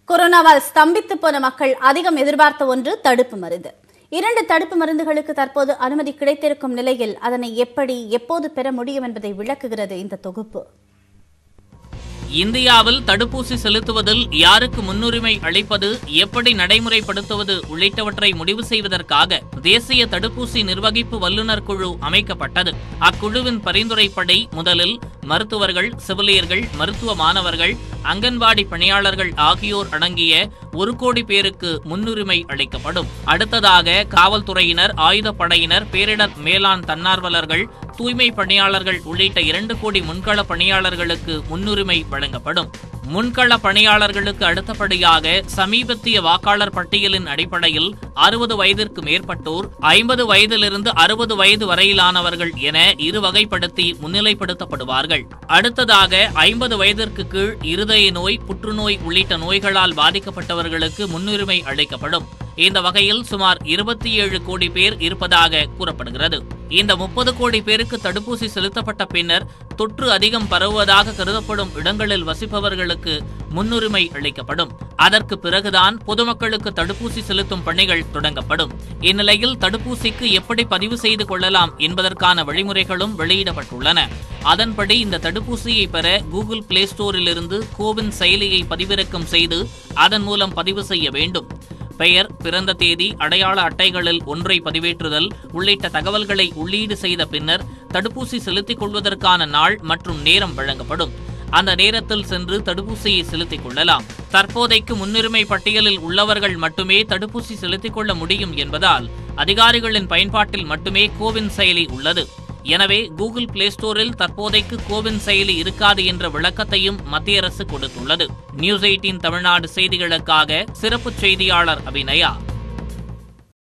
கொரோனாவால் ஸ்தம்பித்து போன மக்கள் அதிகம் எதிர்பார்த்த ஒன்று தடுப்பு மருந்து இரண்டு தடுப்பு மருந்துகளுக்கு தற்போது அனுமதி கிடைத்திருக்கும் நிலையில் அதனை எப்படி எப்போது பெற முடியும் என்பதை விளக்குகிறது இந்த தொகுப்பு இந்தியாவில் தடுப்பூசி செலுத்துவதில் யாருக்கு முன்னுரிமை அளிப்பது எப்படி நடைமுறைப்படுத்துவது உள்ளிட்டவற்றை முடிவு செய்வதற்காக தேசிய தடுப்பூசி நிர்வகிப்பு வல்லுநர் குழு அமைக்கப்பட்டது அக்குழுவின் பரிந்துரைப்படி முதலில் மருத்துவர்கள் செவிலியர்கள் மருத்துவ மாணவர்கள் அங்கன்வாடி பணியாளர்கள் ஆகியோர் அடங்கிய ஒரு கோடி பேருக்கு முன்னுரிமை அளிக்கப்படும் அடுத்ததாக காவல்துறையினர் ஆயுதப்படையினர் பேரிடர் மேலாண் தன்னார்வலர்கள் தூய்மை பணியாளர்கள் உள்ளிட்ட இரண்டு கோடி முன்கள பணியாளர்களுக்கு முன்னுரிமை வழங்கப்படும் முன்கள பணியாளர்களுக்கு அடுத்தபடியாக சமீபத்திய வாக்காளர் பட்டியலின் அடிப்படையில் அறுபது வயதிற்கு மேற்பட்டோர் ஐம்பது வயதிலிருந்து அறுபது வயது வரையிலானவர்கள் என இரு வகைப்படுத்தி முன்னிலைப்படுத்தப்படுவார்கள் அடுத்ததாக ஐம்பது வயதிற்கு கீழ் இருதய நோய் புற்றுநோய் உள்ளிட்ட நோய்களால் பாதிக்கப்பட்டவர்களுக்கு முன்னுரிமை அளிக்கப்படும் இந்த வகையில் சுமார் இருபத்தி ஏழு கோடி பேர் இருப்பதாக கூறப்படுகிறது இந்த முப்பது கோடி பேருக்கு தடுப்பூசி செலுத்தப்பட்ட பின்னர் தொற்று அதிகம் பரவுவதாக கருதப்படும் இடங்களில் வசிப்பவர்களுக்கு முன்னுரிமை அளிக்கப்படும் அதற்கு பிறகுதான் பொதுமக்களுக்கு தடுப்பூசி செலுத்தும் பணிகள் தொடங்கப்படும் இந்நிலையில் தடுப்பூசிக்கு எப்படி பதிவு செய்து கொள்ளலாம் என்பதற்கான வழிமுறைகளும் வெளியிடப்பட்டுள்ளன அதன்படி இந்த தடுப்பூசியை பெற கூகுள் பிளே ஸ்டோரிலிருந்து கோவின் செயலியை பதிவிறக்கம் செய்து அதன் மூலம் பதிவு செய்ய வேண்டும் பெயர் பிறந்த தேதி அடையாள அட்டைகளில் ஒன்றை பதிவேற்றுதல் உள்ளிட்ட தகவல்களை உள்ளீடு செய்த பின்னர் தடுப்பூசி செலுத்திக் கொள்வதற்கான நாள் மற்றும் நேரம் வழங்கப்படும் அந்த நேரத்தில் சென்று தடுப்பூசியை செலுத்திக் கொள்ளலாம் தற்போதைக்கு முன்னுரிமை பட்டியலில் உள்ளவர்கள் மட்டுமே தடுப்பூசி செலுத்திக் கொள்ள முடியும் என்பதால் அதிகாரிகளின் பயன்பாட்டில் மட்டுமே கோவின் செயலி உள்ளது எனவே கூகுள் பிளே ஸ்டோரில் தற்போதைக்கு கோவின் செயலி இருக்காது என்ற விளக்கத்தையும் மத்திய அரசு கொடுத்துள்ளது நியூஸ் எயிட்டீன் தமிழ்நாடு செய்திகளுக்காக சிறப்பு செய்தியாளர் அபிநயா